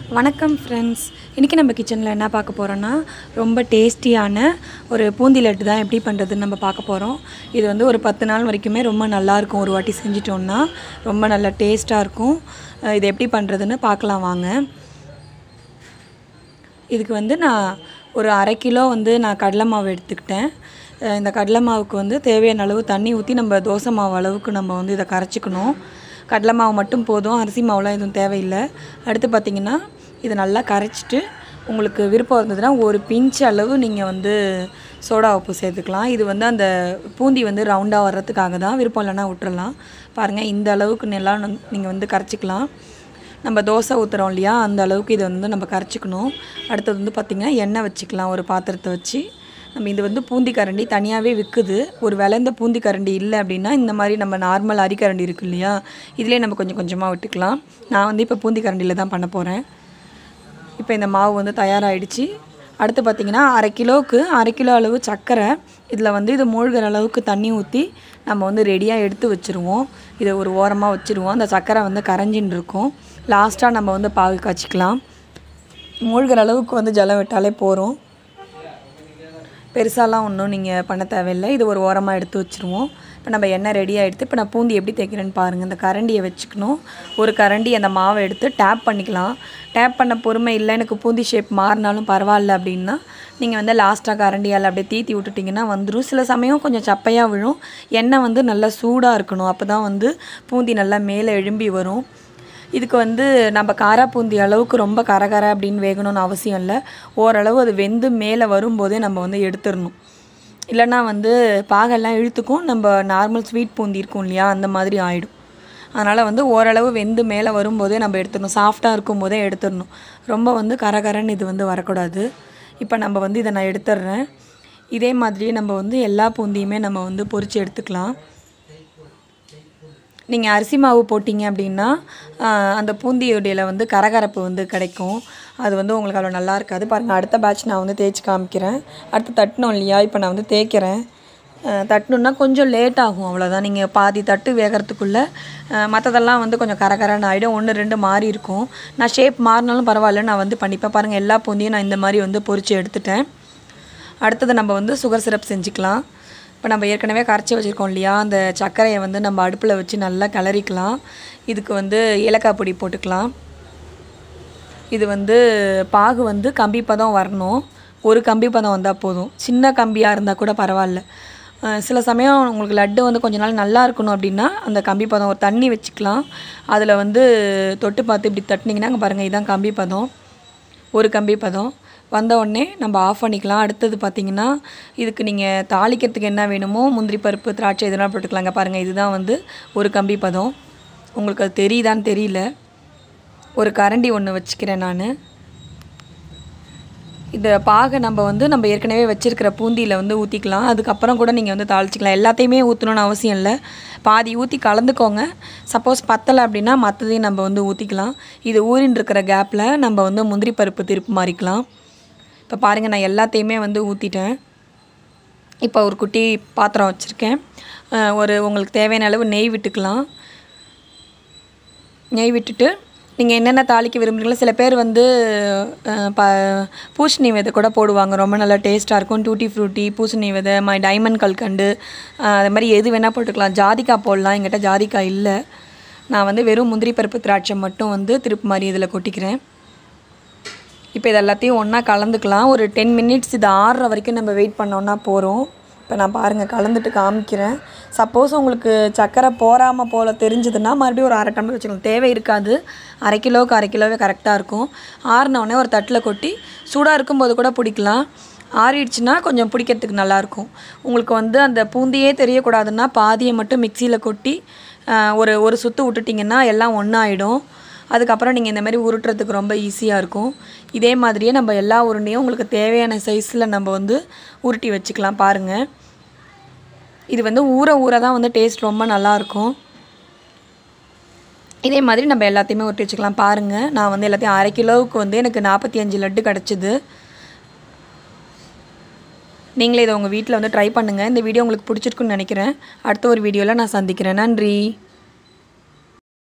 வணக்கம் ஃப்ரெண்ட்ஸ் இன்றைக்கி நம்ம கிச்சனில் என்ன பார்க்க போகிறோன்னா ரொம்ப டேஸ்டியான ஒரு பூந்தி லட்டு தான் எப்படி பண்ணுறதுன்னு நம்ம பார்க்க போகிறோம் இது வந்து ஒரு பத்து நாள் வரைக்குமே ரொம்ப நல்லாயிருக்கும் ஒரு வாட்டி செஞ்சிட்டோம்னா ரொம்ப நல்ல டேஸ்ட்டாக இருக்கும் அஹ் இது எப்படி பண்ணுறதுன்னு பார்க்கலாம் வாங்க இதுக்கு வந்து நான் ஒரு அரை கிலோ வந்து நான் கடலை மாவு எடுத்துக்கிட்டேன் அஹ் இந்த கடலை மாவுக்கு வந்து தேவையான அளவு தண்ணி ஊற்றி நம்ம தோசை மாவு அளவுக்கு நம்ம வந்து இதை கரைச்சிக்கணும் கடலை மாவு மட்டும் போதும் அரிசி மாவுலாம் எதுவும் தேவையில்லை அடுத்து பார்த்திங்கன்னா இதை நல்லா கரைச்சிட்டு உங்களுக்கு விருப்பம் இருந்ததுன்னா ஒரு பிஞ்ச் அளவு நீங்கள் வந்து சோடா உப்பு சேர்த்துக்கலாம் இது வந்து அந்த பூந்தி வந்து ரவுண்டாக வர்றதுக்காக தான் விருப்பம் இல்லைன்னா விட்டுறலாம் பாருங்கள் இந்த அளவுக்கு நல்லா நீங்கள் வந்து கரைச்சிக்கலாம் நம்ம தோசை ஊற்றுறோம் இல்லையா அந்த அளவுக்கு இதை வந்து நம்ம கரைச்சிக்கணும் அடுத்தது வந்து பார்த்திங்கன்னா எண்ணெய் வச்சுக்கலாம் ஒரு பாத்திரத்தை வச்சு நம்ம இது வந்து பூந்தி கரண்டி தனியாகவே விற்குது ஒரு விளைந்த பூந்தி கரண்டி இல்லை அப்படின்னா இந்த மாதிரி நம்ம நார்மல் அரிக்கரண்டி இருக்கு இல்லையா இதிலே நம்ம கொஞ்சம் கொஞ்சமாக விட்டுக்கலாம் நான் வந்து இப்போ பூந்தி கரண்டியில் தான் பண்ண போகிறேன் இப்போ இந்த மாவு வந்து தயாராகிடுச்சு அடுத்து பார்த்திங்கன்னா அரை கிலோவுக்கு அரை கிலோ அளவு சர்க்கரை இதில் வந்து இது மூழ்கிற அளவுக்கு தண்ணி ஊற்றி நம்ம வந்து ரெடியாக எடுத்து வச்சுருவோம் இதை ஒரு ஓரமாக வச்சுருவோம் அந்த சர்க்கரை வந்து கரைஞ்சின்னு இருக்கும் லாஸ்ட்டாக நம்ம வந்து பாகு காய்ச்சிக்கலாம் மூழ்கிற அளவுக்கு வந்து ஜலம் விட்டாலே போகிறோம் பெருசாலாம் ஒன்றும் நீங்கள் பண்ண தேவையில்லை இது ஒரு ஓரமாக எடுத்து வச்சுருவோம் இப்போ நம்ம எண்ணெய் ரெடியாக எடுத்து இப்போ நான் பூந்தி எப்படி தேய்க்கிறேன்னு பாருங்கள் இந்த கரண்டியை வச்சுக்கணும் ஒரு கரண்டி அந்த மாவை எடுத்து டேப் பண்ணிக்கலாம் டேப் பண்ண பொறுமை இல்லை எனக்கு பூந்தி ஷேப் மாறினாலும் பரவாயில்ல அப்படின்னா நீங்கள் வந்து லாஸ்ட்டாக கரண்டியால் அப்படியே தீத்தி விட்டுட்டிங்கன்னா வந்துடும் சில சமயம் கொஞ்சம் சப்பையாக விழும் எண்ணெய் வந்து நல்லா சூடாக இருக்கணும் அப்போ தான் வந்து பூந்தி நல்லா மேலே எழும்பி வரும் இதுக்கு வந்து நம்ம காரா பூந்தி அளவுக்கு ரொம்ப கரகர அப்படின்னு வேகணும்னு அவசியம் இல்லை ஓரளவு அது வெந்து மேலே வரும்போதே நம்ம வந்து எடுத்துடணும் இல்லைன்னா வந்து பாகெல்லாம் இழுத்துக்கும் நம்ம நார்மல் ஸ்வீட் பூந்தி இருக்கும் இல்லையா அந்த மாதிரி ஆகிடும் அதனால் வந்து ஓரளவு வெந்து மேலே வரும்போதே நம்ம எடுத்துடணும் சாஃப்டாக இருக்கும் போதே எடுத்துடணும் ரொம்ப வந்து கரகரன்னு இது வந்து வரக்கூடாது இப்போ நம்ம வந்து இதை நான் எடுத்துடுறேன் இதே மாதிரியே நம்ம வந்து எல்லா பூந்தியுமே நம்ம வந்து பொரித்து எடுத்துக்கலாம் நீங்கள் அரிசி மாவு போட்டிங்க அப்படின்னா ஆஹ், அந்த பூந்தியோடையில் வந்து கரகரப்பு வந்து கிடைக்கும் அது வந்து உங்களுக்கு அவ்வளோ நல்லா இருக்காது பாருங்கள் அடுத்த பேட்ச் நான் வந்து தேய்ச்சி காமிக்கிறேன் அடுத்து தட்டணும் இல்லையா இப்போ நான் வந்து தேய்க்கிறேன் ஆஹ், தட்டணுன்னா கொஞ்சம் லேட் ஆகும் அவ்வளோதான் நீங்கள் பாதி தட்டு வேகிறதுக்குள்ளே மற்றதெல்லாம் வந்து கொஞ்சம் கரகரன்னு ஆகிடும் ஒன்று ரெண்டு மாறி இருக்கும் நான் ஷேப் மாறினாலும் பரவாயில்ல நான் வந்து பண்ணிப்பேன் பாருங்கள் எல்லா பூந்தியும் நான் இந்த மாதிரி வந்து பொரித்து எடுத்துட்டேன் அடுத்தது நம்ம வந்து சுகர் சிரப் செஞ்சுக்கலாம் இப்போ நம்ம ஏற்கனவே கரைச்சி வச்சுருக்கோம் இல்லையா அந்த சர்க்கரையை வந்து நம்ம அடுப்பில் வச்சு நல்லா கிளறிக்கலாம் இதுக்கு வந்து ஏலக்காய் பொடி போட்டுக்கலாம் இது வந்து பாகு வந்து கம்பி பதம் வரணும் ஒரு கம்பி பதம் வந்தால் போதும் சின்ன கம்பியாக இருந்தால் கூட பரவாயில்ல அஹ் சில சமயம் உங்களுக்கு லட்டு வந்து கொஞ்ச நாள் நல்லா இருக்கணும் அப்படின்னா அந்த கம்பி பதம் ஒரு தண்ணி வச்சுக்கலாம் அதில் வந்து தொட்டு பார்த்து இப்படி தட்டினீங்கன்னா அங்கே பாருங்கள் இதான் கம்பி பதம் ஒரு கம்பி பதம் வந்த உடனே நம்ம ஆஃப் பண்ணிக்கலாம் அடுத்தது பார்த்தீங்கன்னா இதுக்கு நீங்கள் தாளிக்கிறதுக்கு என்ன வேணுமோ முந்திரி பருப்பு திராட்சை இதெல்லாம் போட்டுக்கலாங்க பாருங்கள் இதுதான் வந்து ஒரு கம்பி பதம் உங்களுக்கு அது தெரியுதான்னு தெரியல ஒரு கரண்டி ஒன்று வச்சுக்கிறேன் நான் இந்த பாகை நம்ம வந்து நம்ம ஏற்கனவே வச்சுருக்கிற பூந்தியில் வந்து ஊற்றிக்கலாம் அதுக்கப்புறம் கூட நீங்கள் வந்து தாளிச்சிக்கலாம் எல்லாத்தையுமே ஊற்றணும்னு அவசியம் இல்லை பாதி ஊற்றி கலந்துக்கோங்க சப்போஸ் பத்தலை அப்படின்னா மற்றதையும் நம்ம வந்து ஊற்றிக்கலாம் இது ஊறின்னு இருக்கிற கேப்பில் நம்ம வந்து முந்திரி பருப்பு திருப்பு மாறிக்கலாம் இப்போ பாருங்கள் நான் எல்லாத்தையுமே வந்து ஊற்றிட்டேன் இப்போ ஒரு குட்டி பாத்திரம் வச்சுருக்கேன் அஹ் ஒரு உங்களுக்கு தேவையான அளவு நெய் விட்டுக்கலாம் நெய் விட்டுட்டு நீங்கள் என்னென்ன தாளிக்க விரும்புறீங்களோ சில பேர் வந்து அஹ், ப பூசணி விதை கூட போடுவாங்க ரொம்ப நல்லா டேஸ்ட்டாக இருக்கும் டூட்டி ஃப்ரூட்டி பூசணி விதை மை டைமண்ட் கல்கண்டு அஹ், அது மாதிரி எது வேணால் போட்டுக்கலாம் ஜாதிக்காய் போடலாம் எங்கிட்ட ஜாதிக்காய் இல்லை நான் வந்து வெறும் முந்திரி பருப்பு திராட்சை மட்டும் வந்து திருப்பு மாதிரி இதில் கொட்டிக்கிறேன் இப்போ இது எல்லாத்தையும் ஒன்றா கலந்துக்கலாம் ஒரு டென் மினிட்ஸ் இது ஆறுற வரைக்கும் நம்ம வெயிட் பண்ணோன்னா போகிறோம் இப்போ நான் பாருங்கள் கலந்துட்டு காமிக்கிறேன் சப்போஸ் உங்களுக்கு சர்க்கரை போகாமல் போல தெரிஞ்சதுன்னா மறுபடியும் ஒரு அரை டம்ளர் வச்சுக்கலாம் தேவை இருக்காது அரை கிலோவுக்கு அரை கிலோவே கரெக்டாக இருக்கும் ஆறின உடனே ஒரு தட்டில் கொட்டி சூடாக இருக்கும்போது கூட பிடிக்கலாம் ஆறிடுச்சுன்னா கொஞ்சம் பிடிக்கிறதுக்கு நல்லாயிருக்கும் உங்களுக்கு வந்து அந்த பூந்தியே தெரியக்கூடாதுன்னா பாதியை மட்டும் மிக்சியில் கொட்டி ஆஹ், ஒரு ஒரு சுற்று விட்டுட்டிங்கன்னா எல்லாம் ஒன்றாயிடும் அதுக்கப்புறம் நீங்கள் இந்த மாதிரி உருட்டுறதுக்கு ரொம்ப ஈஸியாக இருக்கும் இதே மாதிரியே நம்ம எல்லா உருண்டையும் உங்களுக்கு தேவையான சைஸில் நம்ம வந்து உருட்டி வச்சுக்கலாம் பாருங்கள் இது வந்து ஊற ஊற தான் வந்து டேஸ்ட் ரொம்ப நல்லாயிருக்கும் இதே மாதிரி நம்ம எல்லாத்தையுமே உருட்டி வச்சுக்கலாம் பாருங்கள் நான் வந்து எல்லாத்தையும் அரை கிலோவுக்கு வந்து எனக்கு நாற்பத்தி அஞ்சு லட்டு கிடச்சிது நீங்களே இதை உங்கள் வீட்டில் வந்து ட்ரை பண்ணுங்கள் இந்த வீடியோ உங்களுக்கு பிடிச்சிருக்குன்னு நினைக்கிறேன் அடுத்த ஒரு வீடியோவில் நான் சந்திக்கிறேன் நன்றி